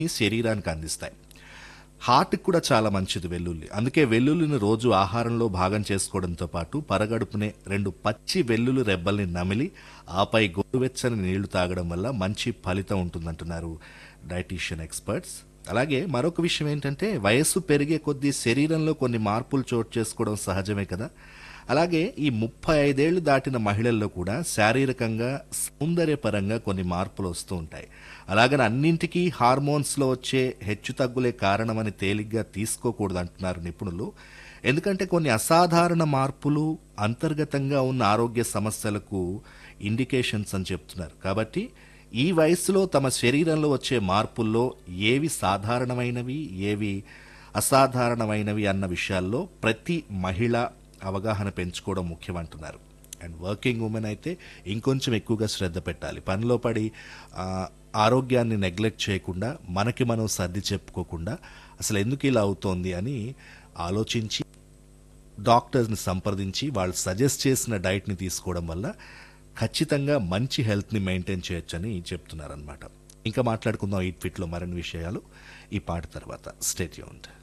శరీరానికి అందిస్తాయి హార్ట్కి కూడా చాలా మంచిది వెల్లుల్లి అందుకే వెల్లుల్లిని రోజు ఆహారంలో భాగం చేసుకోవడంతో పాటు పరగడుపునే రెండు పచ్చి వెల్లుల్లి రెబ్బల్ని నమిలి ఆపై గోరువెచ్చని నీళ్లు తాగడం వల్ల మంచి ఫలితం ఉంటుందంటున్నారు డైటీషియన్ ఎక్స్పర్ట్స్ అలాగే మరొక విషయం ఏంటంటే వయస్సు పెరిగే కొద్దీ శరీరంలో కొన్ని మార్పులు చోటు చేసుకోవడం సహజమే కదా అలాగే ఈ ముప్పై ఐదేళ్లు దాటిన మహిళల్లో కూడా శారీరకంగా సౌందర్యపరంగా కొన్ని మార్పులు వస్తూ ఉంటాయి అలాగని అన్నింటికీ హార్మోన్స్లో వచ్చే హెచ్చు తగ్గులే కారణమని తేలిగ్గా తీసుకోకూడదు అంటున్నారు నిపుణులు ఎందుకంటే కొన్ని అసాధారణ మార్పులు అంతర్గతంగా ఉన్న ఆరోగ్య సమస్యలకు ఇండికేషన్స్ అని చెప్తున్నారు కాబట్టి ఈ వయస్సులో తమ శరీరంలో వచ్చే మార్పుల్లో ఏవి సాధారణమైనవి ఏవి అసాధారణమైనవి అన్న విషయాల్లో ప్రతి మహిళ అవగాహన పెంచుకోవడం ముఖ్యమంటున్నారు అండ్ వర్కింగ్ ఉమెన్ అయితే ఇంకొంచెం ఎక్కువగా శ్రద్ధ పెట్టాలి పనిలో పడి ఆ, ఆరోగ్యాన్ని నెగ్లెక్ట్ చేయకుండా మనకి మనం సర్ది చెప్పుకోకుండా అసలు ఎందుకు ఇలా అవుతోంది అని ఆలోచించి డాక్టర్స్ని సంప్రదించి వాళ్ళు సజెస్ట్ చేసిన డైట్ని తీసుకోవడం వల్ల ఖచ్చితంగా మంచి హెల్త్ని మెయింటైన్ చేయొచ్చని చెప్తున్నారనమాట ఇంకా మాట్లాడుకుందాం ఈ ట్విట్లో మరిన్ని విషయాలు ఈ పాట తర్వాత స్టేట్ యూన్డ్